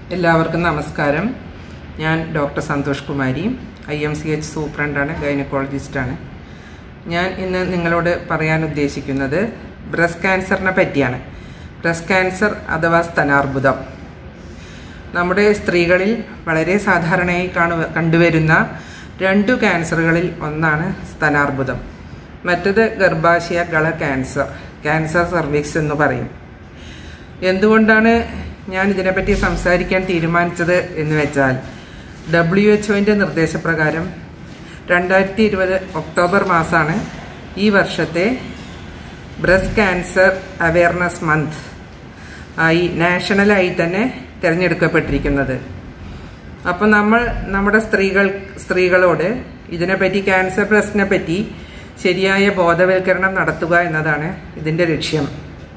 എല്ലാവർക്കും നമസ്കാരം ഞാൻ doctor Santhosh Kumari I M C H സൂപ്രണ്ടാണ് ഗൈനക്കോളജിസ്റ്റാണ് ഞാൻ ഇന്ന് നിങ്ങളോട് പറയാൻ ഉദ്ദേശിക്കുന്നത് ബ്രസ്റ്റ് ക്യാൻസറിനെ പറ്റിയാണ് ബ്രസ്റ്റ് ക്യാൻസർ അഥവാ സ്തനാർബുദം നമ്മുടെ സ്ത്രീകളിൽ വളരെ സാധാരണയായി കാണു കണ്ടുവരുന്ന രണ്ടു ക്യാൻസറുകളിൽ ഒന്നാണ് സ്തനാർബുദം മറ്റത് ഗർഭാശയ ഗള ക്യാൻസർ ക്യാൻസർ സർവിക്സ് എന്ന് പറയും എന്തുകൊണ്ടാണ് ഞാൻ ഇതിനെപ്പറ്റി സംസാരിക്കാൻ തീരുമാനിച്ചത് എന്ന് വെച്ചാൽ ഡബ്ല്യു എച്ച് ഒൻ്റെ നിർദ്ദേശപ്രകാരം രണ്ടായിരത്തി ഇരുപത് ഒക്ടോബർ മാസമാണ് ഈ വർഷത്തെ ബ്രസ്റ്റ് ക്യാൻസർ അവയർനെസ് മന്ത് ആയി നാഷണലായി തന്നെ തിരഞ്ഞെടുക്കപ്പെട്ടിരിക്കുന്നത് അപ്പോൾ നമ്മൾ നമ്മുടെ സ്ത്രീകൾ സ്ത്രീകളോട് ഇതിനെപ്പറ്റി ക്യാൻസർ ബ്രസ്റ്റിനെ പറ്റി ശരിയായ ബോധവൽക്കരണം നടത്തുക എന്നതാണ് ഇതിൻ്റെ ലക്ഷ്യം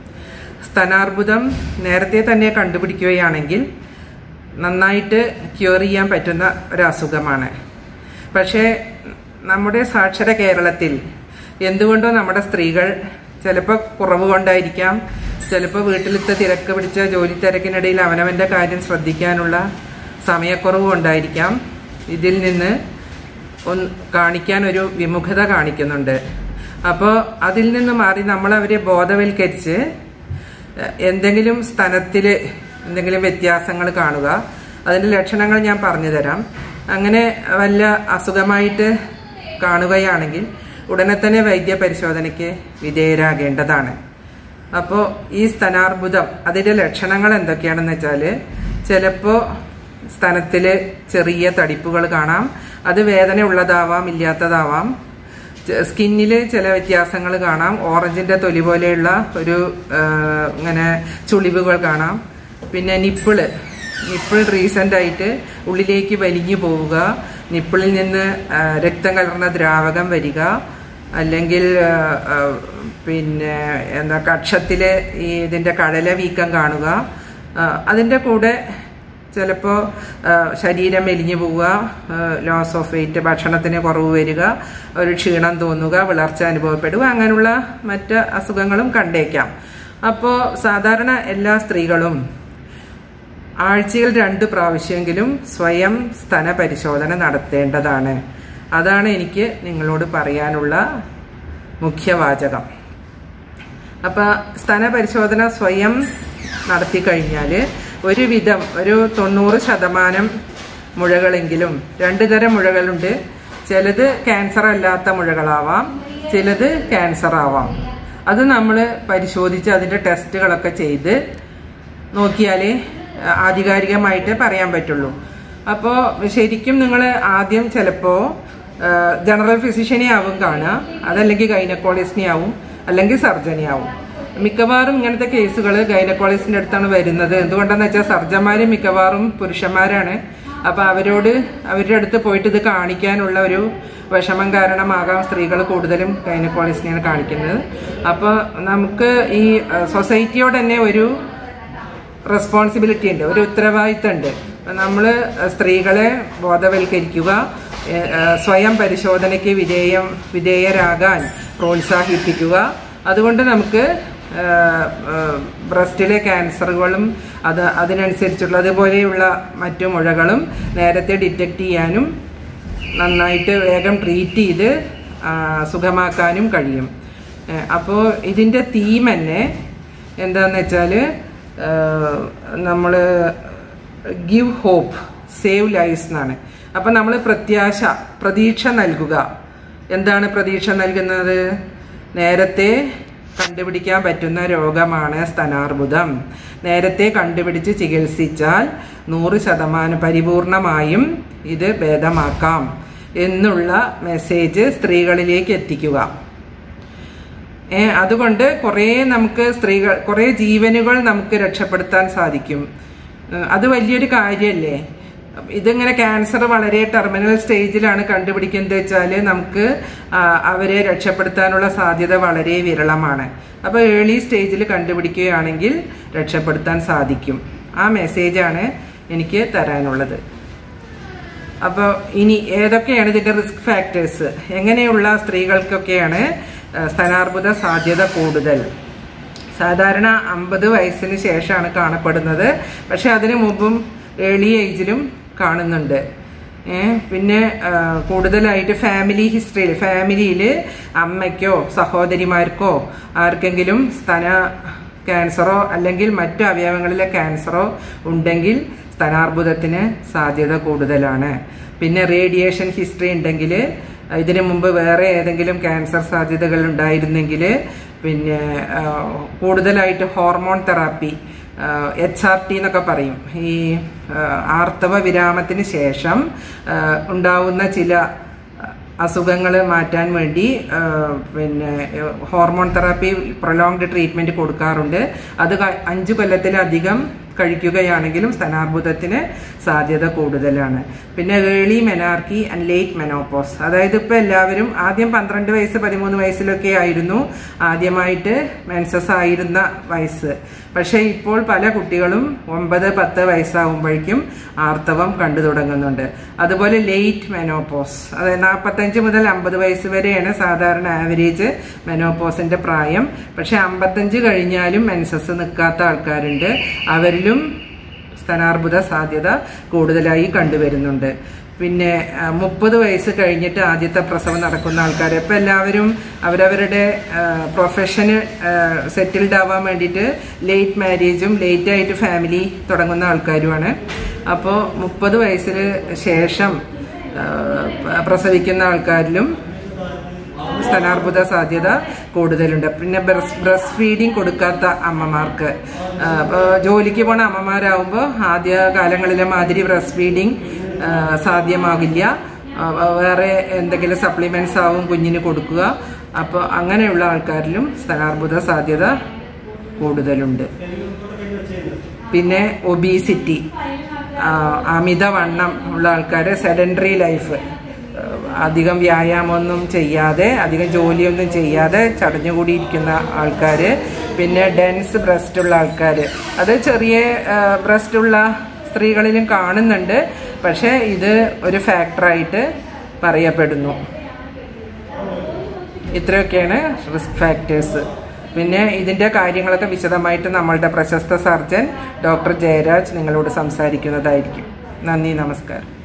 സ്തനാർബുദം നേരത്തെ തന്നെ കണ്ടുപിടിക്കുകയാണെങ്കിൽ നന്നായിട്ട് ക്യൂർ ചെയ്യാൻ പറ്റുന്ന ഒരു അസുഖമാണ് പക്ഷേ നമ്മുടെ സാക്ഷര കേരളത്തിൽ എന്തുകൊണ്ടോ നമ്മുടെ സ്ത്രീകൾ ചിലപ്പോൾ കുറവ് കൊണ്ടായിരിക്കാം ചിലപ്പോൾ വീട്ടിലത്തെ തിരക്ക് പിടിച്ച ജോലി തിരക്കിനിടയിൽ അവനവൻ്റെ കാര്യം ശ്രദ്ധിക്കാനുള്ള സമയക്കുറവ് കൊണ്ടായിരിക്കാം ഇതിൽ നിന്ന് ഒന്ന് കാണിക്കാൻ ഒരു വിമുഖത കാണിക്കുന്നുണ്ട് അപ്പോൾ അതിൽ നിന്ന് മാറി നമ്മൾ അവരെ ബോധവൽക്കരിച്ച് എന്തെങ്കിലും സ്ഥലത്തിൽ എന്തെങ്കിലും വ്യത്യാസങ്ങൾ കാണുക അതിൻ്റെ ലക്ഷണങ്ങൾ ഞാൻ പറഞ്ഞു തരാം അങ്ങനെ വല്ല അസുഖമായിട്ട് കാണുകയാണെങ്കിൽ ഉടനെ തന്നെ വൈദ്യ പരിശോധനയ്ക്ക് വിധേയരാകേണ്ടതാണ് അപ്പോൾ ഈ സ്തനാർബുദം അതിൻ്റെ ലക്ഷണങ്ങൾ എന്തൊക്കെയാണെന്ന് വെച്ചാൽ ചിലപ്പോൾ സ്തനത്തിൽ ചെറിയ തടിപ്പുകൾ കാണാം അത് വേദന ഉള്ളതാവാം ഇല്ലാത്തതാവാം സ്കിന്നിൽ ചില വ്യത്യാസങ്ങൾ കാണാം ഓറഞ്ചിന്റെ തൊലി പോലെയുള്ള ഒരു ഇങ്ങനെ ചുളിവുകൾ കാണാം പിന്നെ നിപ്പിള് നിപ്പിൾ റീസെന്റ് ആയിട്ട് ഉള്ളിലേക്ക് വലിഞ്ഞു പോവുക നിപ്പിളിൽ നിന്ന് രക്തം കലർന്ന ദ്രാവകം വരിക അല്ലെങ്കിൽ പിന്നെ എന്താ കക്ഷത്തില് ഈ ഇതിന്റെ കടല വീക്കം കാണുക അതിന്റെ കൂടെ ചിലപ്പോൾ ശരീരം മെലിഞ്ഞു പോവുക ലോസ് ഓഫ് വെയിറ്റ് ഭക്ഷണത്തിന് കുറവ് വരിക ഒരു ക്ഷീണം തോന്നുക വിളർച്ച അനുഭവപ്പെടുക അങ്ങനെയുള്ള മറ്റ് അസുഖങ്ങളും കണ്ടേക്കാം അപ്പോൾ സാധാരണ എല്ലാ സ്ത്രീകളും ആഴ്ചയിൽ രണ്ട് പ്രാവശ്യമെങ്കിലും സ്വയം സ്തന പരിശോധന നടത്തേണ്ടതാണ് അതാണ് എനിക്ക് നിങ്ങളോട് പറയാനുള്ള മുഖ്യവാചകം അപ്പം സ്തന പരിശോധന സ്വയം നടത്തി കഴിഞ്ഞാൽ ഒരുവിധം ഒരു തൊണ്ണൂറ് ശതമാനം മുഴകളെങ്കിലും രണ്ട് തരം മുഴകളുണ്ട് ചിലത് ക്യാൻസർ അല്ലാത്ത മുഴകളാവാം ചിലത് ക്യാൻസർ ആവാം അത് നമ്മൾ പരിശോധിച്ച് അതിൻ്റെ ടെസ്റ്റുകളൊക്കെ ചെയ്ത് നോക്കിയാലേ ആധികാരികമായിട്ട് പറയാൻ പറ്റുള്ളൂ അപ്പോൾ ശരിക്കും നിങ്ങൾ ആദ്യം ചിലപ്പോൾ ജനറൽ ഫിസിഷ്യനെ ആവും കാണുക അതല്ലെങ്കിൽ ഗൈനക്കോളജിസ്റ്റിനെ ആവും അല്ലെങ്കിൽ സർജനെ ആവും മിക്കവാറും ഇങ്ങനത്തെ കേസുകൾ ഗൈനക്കോളജിസ്റ്റിന്റെ അടുത്താണ് വരുന്നത് എന്തുകൊണ്ടാന്ന് വെച്ചാൽ സർജന്മാര് മിക്കവാറും പുരുഷന്മാരാണ് അപ്പൊ അവരോട് അവരുടെ അടുത്ത് പോയിട്ട് ഇത് കാണിക്കാനുള്ള ഒരു വിഷമം കാരണമാകാം സ്ത്രീകൾ കൂടുതലും ഗൈനക്കോളജിസ്റ്റിനെയാണ് കാണിക്കുന്നത് അപ്പോൾ നമുക്ക് ഈ സൊസൈറ്റിയോട് തന്നെ ഒരു റെസ്പോൺസിബിലിറ്റി ഉണ്ട് ഒരു ഉത്തരവാദിത്തം ഉണ്ട് നമ്മൾ സ്ത്രീകളെ ബോധവൽക്കരിക്കുക സ്വയം പരിശോധനയ്ക്ക് വിധേയം വിധേയരാകാൻ പ്രോത്സാഹിപ്പിക്കുക അതുകൊണ്ട് നമുക്ക് ബ്രസ്റ്റിലെ ക്യാൻസറുകളും അത് അതിനനുസരിച്ചുള്ള അതുപോലെയുള്ള മറ്റു മുഴകളും നേരത്തെ ഡിറ്റക്ട് ചെയ്യാനും നന്നായിട്ട് വേഗം ട്രീറ്റ് ചെയ്ത് സുഖമാക്കാനും കഴിയും അപ്പോൾ ഇതിൻ്റെ തീം തന്നെ എന്താന്ന് വെച്ചാൽ നമ്മൾ ഗിവ് ഹോപ്പ് സേവ് ലൈഫ്സ് എന്നാണ് അപ്പം നമ്മൾ പ്രത്യാശ പ്രതീക്ഷ നൽകുക എന്താണ് പ്രതീക്ഷ നൽകുന്നത് നേരത്തെ കണ്ടുപിടിക്കാൻ പറ്റുന്ന രോഗമാണ് സ്തനാർബുദം നേരത്തെ കണ്ടുപിടിച്ച് ചികിത്സിച്ചാൽ നൂറ് ശതമാനം പരിപൂർണമായും ഇത് ഭേദമാക്കാം എന്നുള്ള മെസ്സേജ് സ്ത്രീകളിലേക്ക് എത്തിക്കുക ഏ അതുകൊണ്ട് കുറേ നമുക്ക് സ്ത്രീകൾ കുറേ ജീവനുകൾ നമുക്ക് രക്ഷപ്പെടുത്താൻ സാധിക്കും അത് വലിയൊരു കാര്യമല്ലേ ഇതിങ്ങനെ ക്യാൻസർ വളരെ ടെർമിനൽ സ്റ്റേജിലാണ് കണ്ടുപിടിക്കുന്നത് വെച്ചാൽ നമുക്ക് അവരെ രക്ഷപ്പെടുത്താനുള്ള സാധ്യത വളരെ വിരളമാണ് അപ്പോൾ ഏർലി സ്റ്റേജിൽ കണ്ടുപിടിക്കുകയാണെങ്കിൽ രക്ഷപ്പെടുത്താൻ സാധിക്കും ആ മെസ്സേജാണ് എനിക്ക് തരാനുള്ളത് അപ്പോൾ ഇനി ഏതൊക്കെയാണ് ഇതിൻ്റെ റിസ്ക് ഫാക്ടേഴ്സ് എങ്ങനെയുള്ള സ്ത്രീകൾക്കൊക്കെയാണ് സ്തനാർബുദ സാധ്യത കൂടുതൽ സാധാരണ അമ്പത് വയസ്സിന് ശേഷമാണ് കാണപ്പെടുന്നത് പക്ഷെ അതിനു മുമ്പും ഏർലി ഏജിലും കാണുന്നുണ്ട് ഏ, പിന്നെ ആ, കൂടുതലായിട്ട് ഫാമിലി ഹിസ്റ്ററിയിൽ ഫാമിലിയിൽ അമ്മയ്ക്കോ സഹോദരിമാർക്കോ ആർക്കെങ്കിലും സ്തന ക്യാൻസറോ അല്ലെങ്കിൽ മറ്റു അവയവങ്ങളിലെ ക്യാൻസറോ ഉണ്ടെങ്കിൽ സ്തനാർബുദത്തിന് സാധ്യത കൂടുതലാണ് പിന്നെ റേഡിയേഷൻ ഹിസ്റ്ററി ഉണ്ടെങ്കിൽ ഇതിനു മുമ്പ് വേറെ ഏതെങ്കിലും ക്യാൻസർ സാധ്യതകൾ ഉണ്ടായിരുന്നെങ്കിൽ പിന്നെ ആ, കൂടുതലായിട്ട് hormone therapy H R T എന്നൊക്കെ പറയും ഈ ആ, ആർത്തവ വിരാമത്തിന് ശേഷം ആ, ഉണ്ടാവുന്ന ചില അസുഖങ്ങൾ മാറ്റാൻ വേണ്ടി ആ, പിന്നെ ഹോർമോൺ തെറാപ്പി പ്രൊലോങ്ഡ് ട്രീറ്റ്മെന്റ് കൊടുക്കാറുണ്ട് അത് ക- അഞ്ച് കൊല്ലത്തിലധികം കഴിക്കുകയാണെങ്കിലും സ്തനാർബുദത്തിന് സാധ്യത കൂടുതലാണ് പിന്നെ early menarche and late menopause അതായത് ഇപ്പോൾ എല്ലാവരും ആദ്യം പന്ത്രണ്ട് വയസ്സ് പതിമൂന്ന് വയസ്സിലൊക്കെ ആയിരുന്നു ആദ്യമായിട്ട് മെൻസസ് ആയിരുന്ന വയസ്സ് പക്ഷേ ഇപ്പോൾ പല കുട്ടികളും ഒമ്പത് പത്ത് വയസ്സാകുമ്പോഴേക്കും ആർത്തവം കണ്ടു തുടങ്ങുന്നുണ്ട് അതുപോലെ ലേറ്റ് മെനോപ്പോസ് അതായത് നാൽപ്പത്തഞ്ച് മുതൽ അമ്പത് വയസ്സ് വരെയാണ് സാധാരണ ആവറേജ് മെനോപ്പോസിന്റെ പ്രായം പക്ഷെ അമ്പത്തഞ്ച് കഴിഞ്ഞാലും മെൻസസ് നിൽക്കാത്ത ആൾക്കാരുണ്ട് അവരിലും സ്തനാർബുദ സാധ്യത കൂടുതലായി കണ്ടുവരുന്നുണ്ട് പിന്നെ മുപ്പത് വയസ്സ് കഴിഞ്ഞിട്ട് ആദ്യത്തെ പ്രസവം നടക്കുന്ന ആൾക്കാർ ഇപ്പം എല്ലാവരും അവരവരുടെ പ്രൊഫഷന് സെറ്റിൽഡ് ആവാൻ വേണ്ടിയിട്ട് ലേറ്റ് മാരേജും ലേറ്റ് ആയിട്ട് ഫാമിലി തുടങ്ങുന്ന ആൾക്കാരുമാണ് അപ്പോൾ മുപ്പത് വയസ്സിന് ശേഷം ആ, പ്രസവിക്കുന്ന ആൾക്കാരിലും സ്തനാർബുദ സാധ്യത കൂടുതലുണ്ട് പിന്നെ ബ്രസ്റ്റ് ഫീഡിങ് കൊടുക്കാത്ത അമ്മമാർക്ക് ആ, ഇപ്പൊ ജോലിക്ക് പോണ അമ്മമാരാകുമ്പോൾ ആദ്യ കാലങ്ങളിലെ മാതിരി ബ്രസ്റ്റ് ഫീഡിങ് സാധ്യമാകില്ല ആ, വേറെ എന്തെങ്കിലും സപ്ലിമെന്റ്സ് ആവും കുഞ്ഞിന് കൊടുക്കുക അപ്പോൾ അങ്ങനെയുള്ള ആൾക്കാരിലും സ്തനാർബുദ സാധ്യത കൂടുതലുണ്ട് പിന്നെ ഒബീസിറ്റി അമിതവണ്ണം ഉള്ള ആൾക്കാർ സെഡൻഡറി ലൈഫ് അധികം വ്യായാമമൊന്നും ചെയ്യാതെ അധികം ജോലിയൊന്നും ചെയ്യാതെ ചടഞ്ഞുകൂടിയിരിക്കുന്ന ആൾക്കാർ പിന്നെ ഡെൻസ് ബ്രസ്റ്റ് ഉള്ള ആൾക്കാർ അത് ചെറിയ ബ്രസ്റ്റ് ഉള്ള സ്ത്രീകളിലും കാണുന്നുണ്ട് പക്ഷേ ഇത് ഒരു ഫാക്ടറായിട്ട് പറയപ്പെടുന്നു ഇത്രയൊക്കെയാണ് റിസ്ക് ഫാക്ടേഴ്സ് പിന്നെ ഇതിൻ്റെ കാര്യങ്ങളൊക്കെ വിശദമായിട്ട് നമ്മളുടെ പ്രശസ്ത സർജൻ ഡോക്ടർ ജയരാജ് നിങ്ങളോട് സംസാരിക്കുന്നതായിരിക്കും നന്ദി നമസ്കാരം